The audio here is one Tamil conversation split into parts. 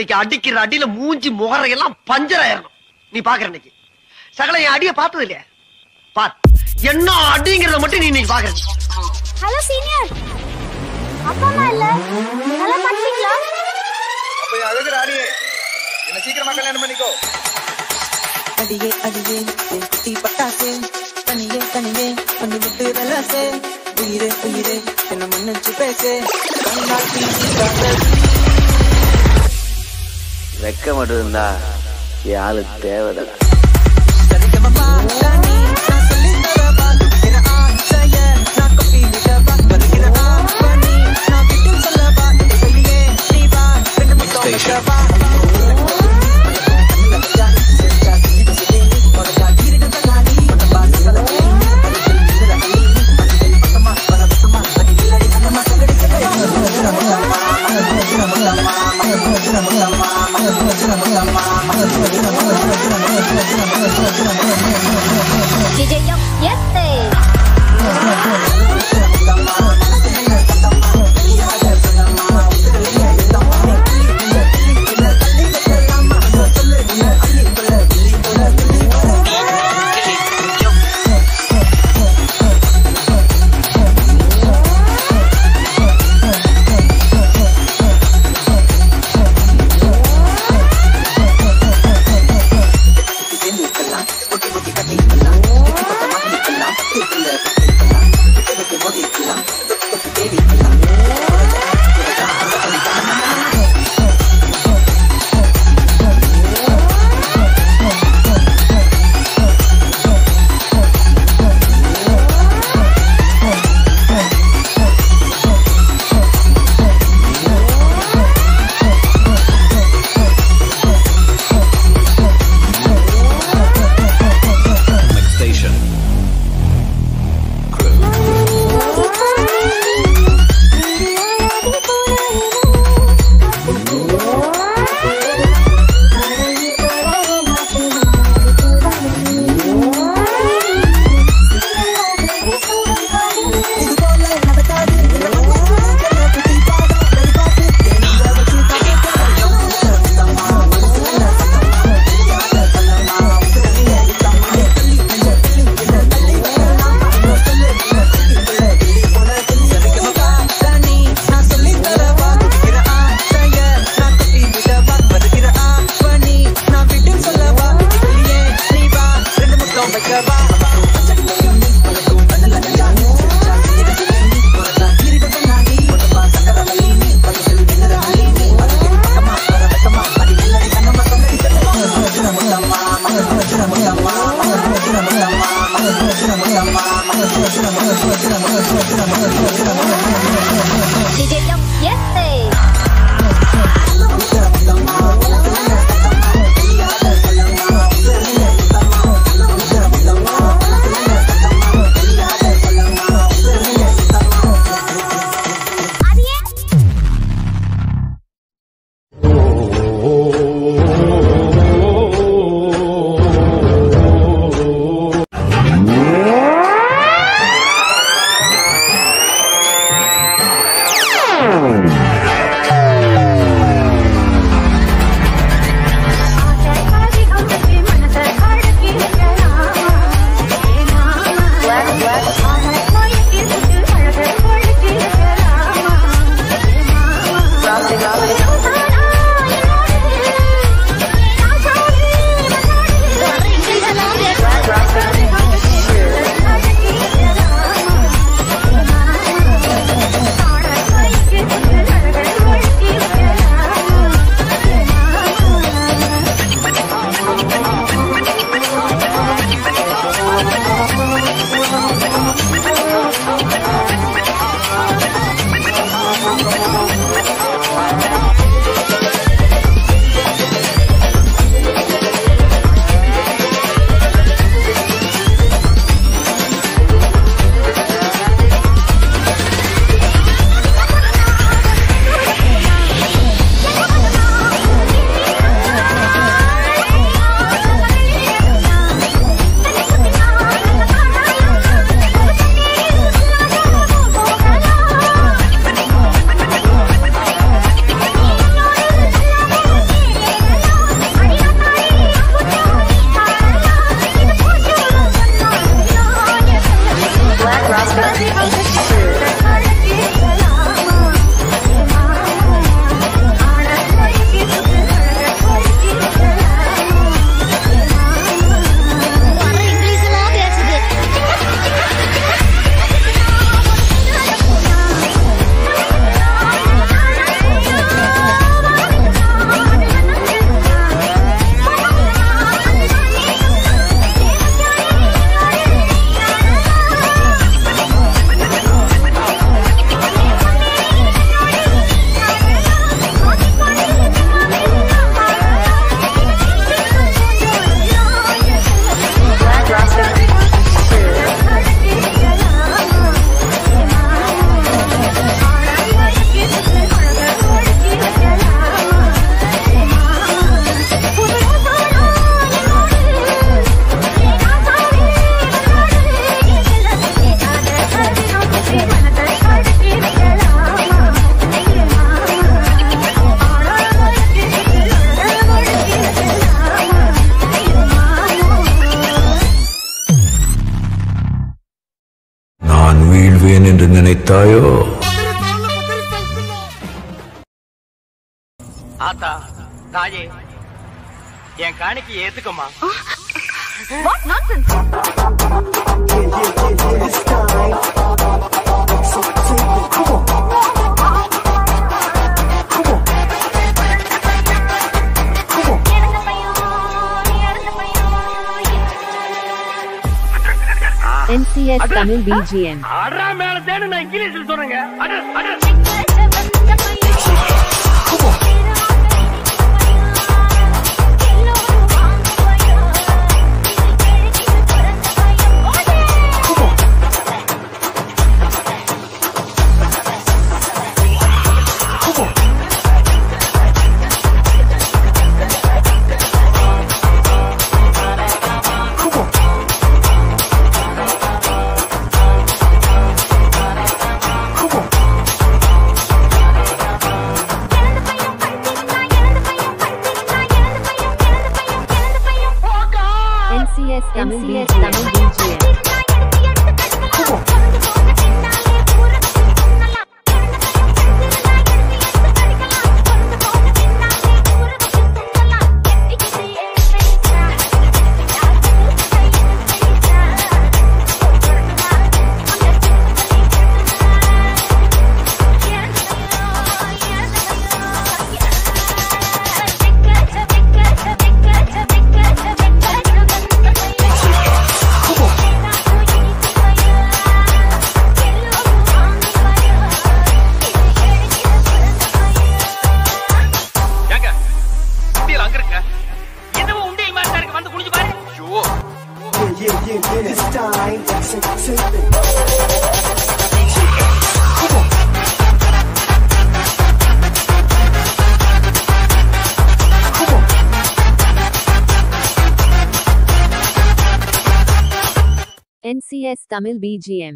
இன்னைக்கு அடிக்கிற அடியில மூஞ்சி முகரையெல்லாம் பஞ்சர் ஆயிரணும் நீ பாக்குற இன்னைக்கு சகல என் அடிய பார்த்தது இல்லையா பார் என்ன அடிங்கிறத மட்டும் நீ இன்னைக்கு பாக்குற ஹலோ சீனியர் அப்பா அம்மா இல்ல நல்லா பாத்தீங்களா அப்ப என் அழகு ராணியே என்ன சீக்கிரமா கல்யாணம் பண்ணிக்கோ அடியே அடியே என் குட்டி பட்டாசே தனியே தனியே வந்து விட்டு ரலாசே உயிரே உயிரே என்ன மன்னிச்சு பேசே கண்ணால் தீட்டாத வெக்க மட்டும் இருந்தா என் ஆளு தேவைதான் சரிகமபா ராணி நான் சொல்லித் தரவா என ஆசைய நான் கொட்டி விடவா வருகிற ஆவணி நான் விட்டு சொல்லவா வெளியே நீ வா ரெண்டு முத்தம் வைக்கவா Este. Station. ராணி நான் சொல்லித் தரவா வருகிற ஆசைய நான் கொட்டி விடவா வருகிற ஆவணி நான் விட்டு சொல்லவா வெளியே நீ வா ரெண்டு முத்தம் வைக்கவா Este. விடுவேன் என்று நினைத்தாயோ ஆத்தா தாயே என் காணிக்கு ஏத்துக்கம்மா NCS Tamil BGM. அடா மேல தேடு நான் இங்கிலீஷ்ல சொல்றேங்க அட அட NCS Tamil NCS Tamil BGM. ஏங்க உண்டியல் அங்க இருக்க என்னவோ உண்டியல் மாதிரி தான் இருக்கு வந்து குனிஞ்சு பாரு ஐயோ NCS Tamil BGM.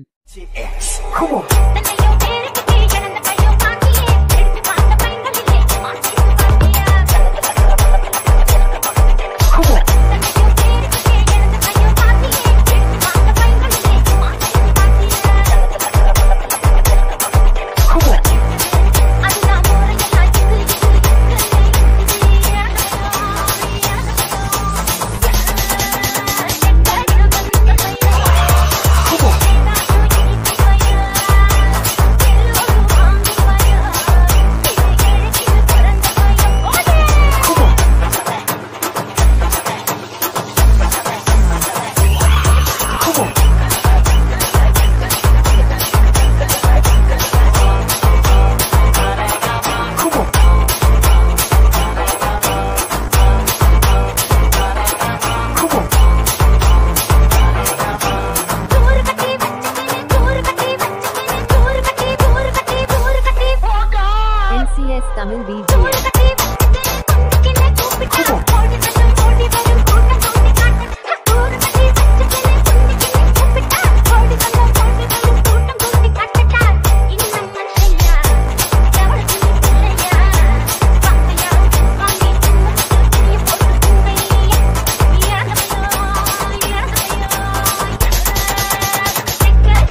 NCS Tamil BGM.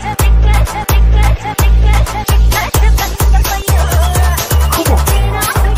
Come on.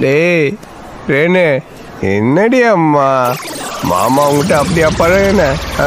டேய் ரேணு என்னடி அம்மா மாமா உங்ககிட்ட அப்படியா பழகுன ஆ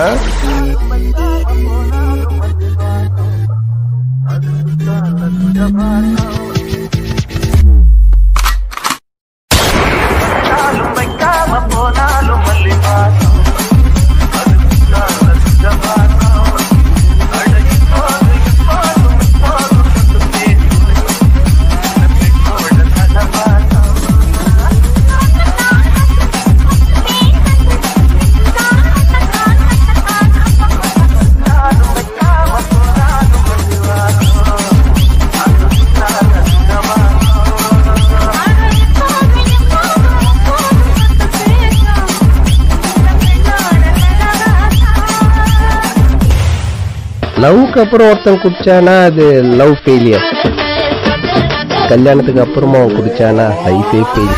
லவ்க்கு அப்புறம் ஒருத்தன் குடிச்சானா அது லவ் ஃபெயிலியர் கல்யாணத்துக்கு அப்புறமா அவன் குடிச்சானா லைஃபே ஃபெயில்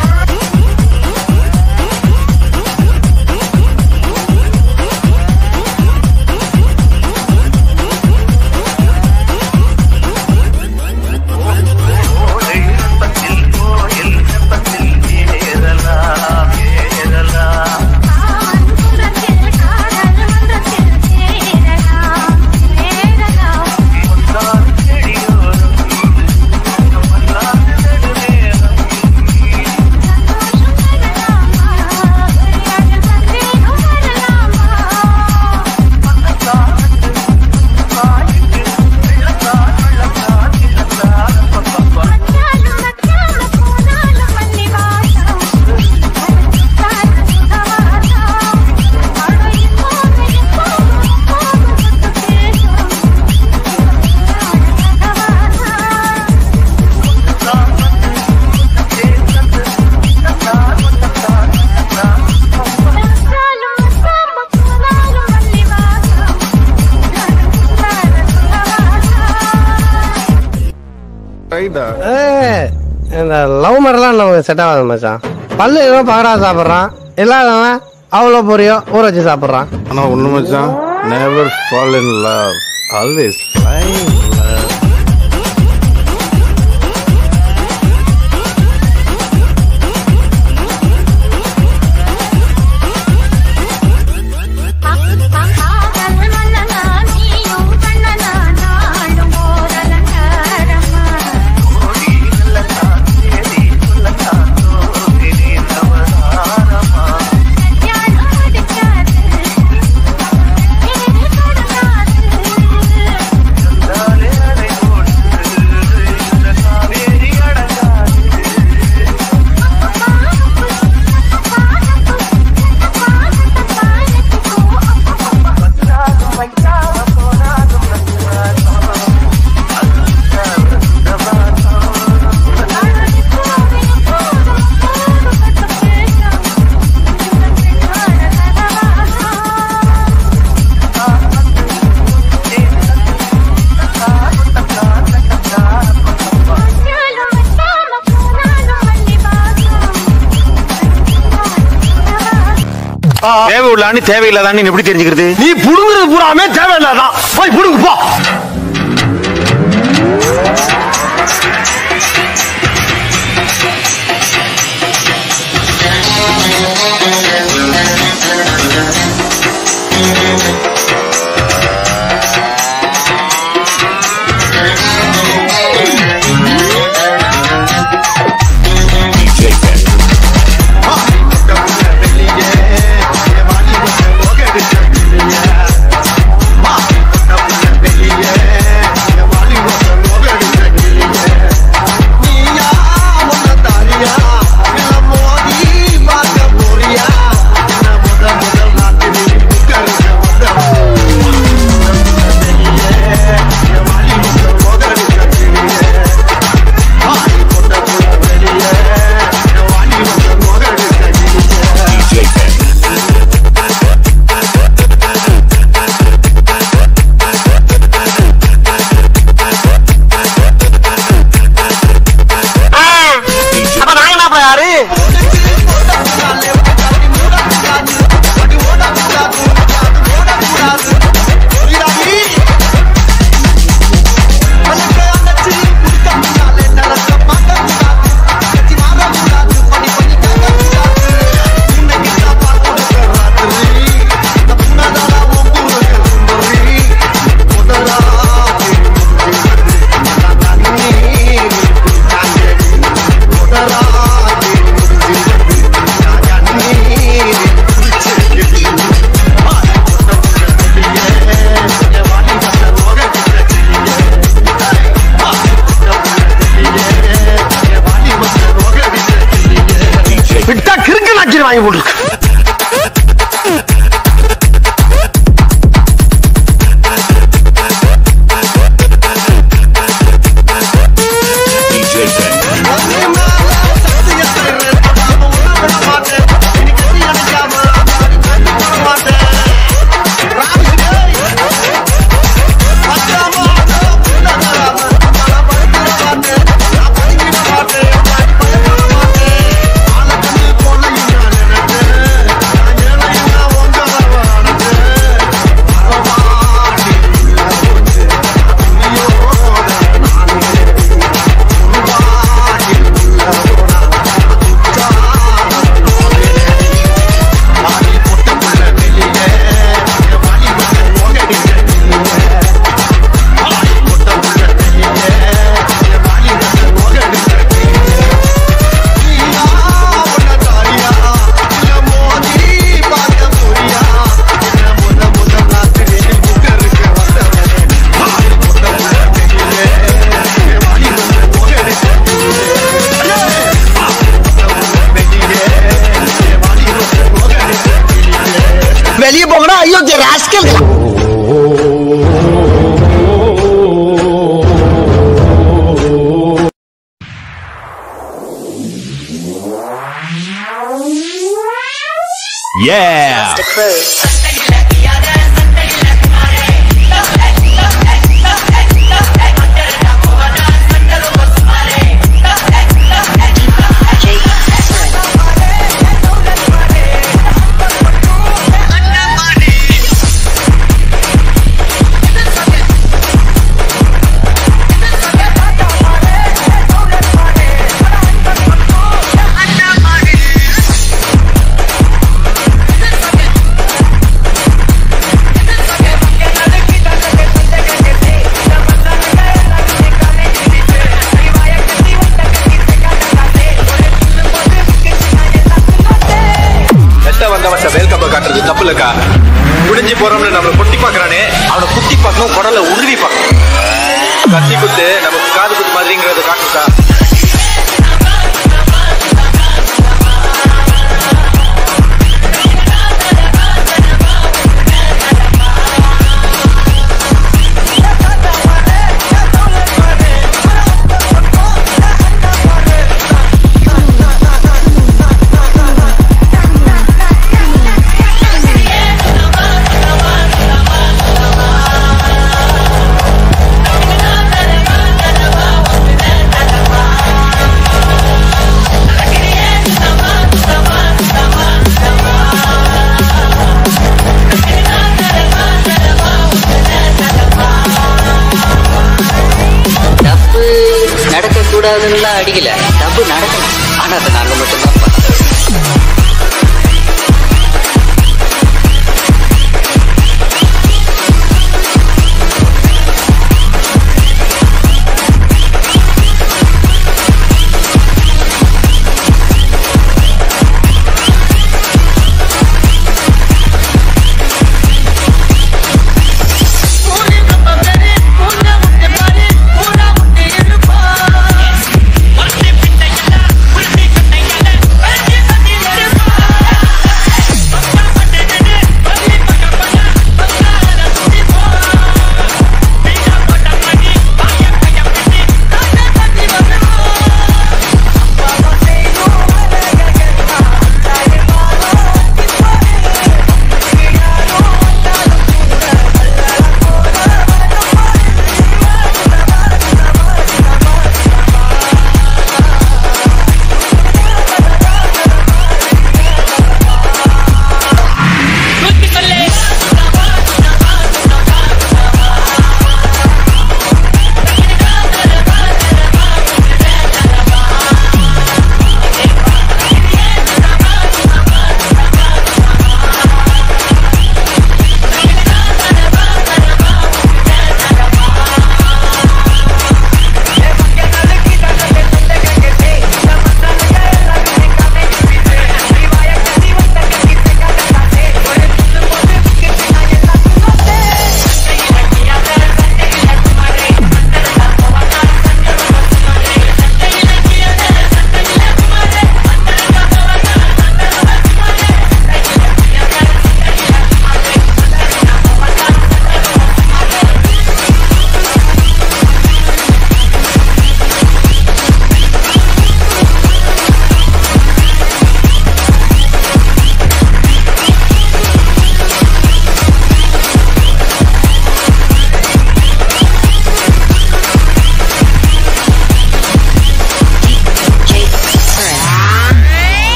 இந்த லவ் மாதிரிலாம் நமக்கு செட் ஆகாது மச்சான் பல்லு ஏதோ பகரா சாப்பிட்றான் இல்லாதவன் அவ்வளோ பொரியோ ஊற வச்சு சாப்பிட்றான் ஆனா ஒண்ணு மச்சான் never fall in love always தேவை உள்ளான்னு தேவையில்லாதான்னு எப்படி தெரிஞ்சுக்கிறது நீ புடுங்குறது பூராமே தேவையில்லாதான் போய் புடுங்கு போ நீ அடிச்சு வாங்கி போட்டுருக்கு வெளியே போங்கடா ஐயோ ராஸ்கல் Yeah. வெட்ட வந்தவன் வெல்கம் காட்டுறது தப்பு இல்லக்கா முடிஞ்சு போறோம்னு நம்மள குட்டி பாக்குறானே அவனை குத்தி பார்க்கணும் குடல உருவி பார்க்கணும் கத்தி குத்து நமக்கு காது குத்து மாதிரிங்கிறத காட்டுக்கா தப்பு நடக்க கூடாதுன்னு அடிக்கல தப்பு நடக்கணும் ஆனா அதை நாங்க மட்டும்தான்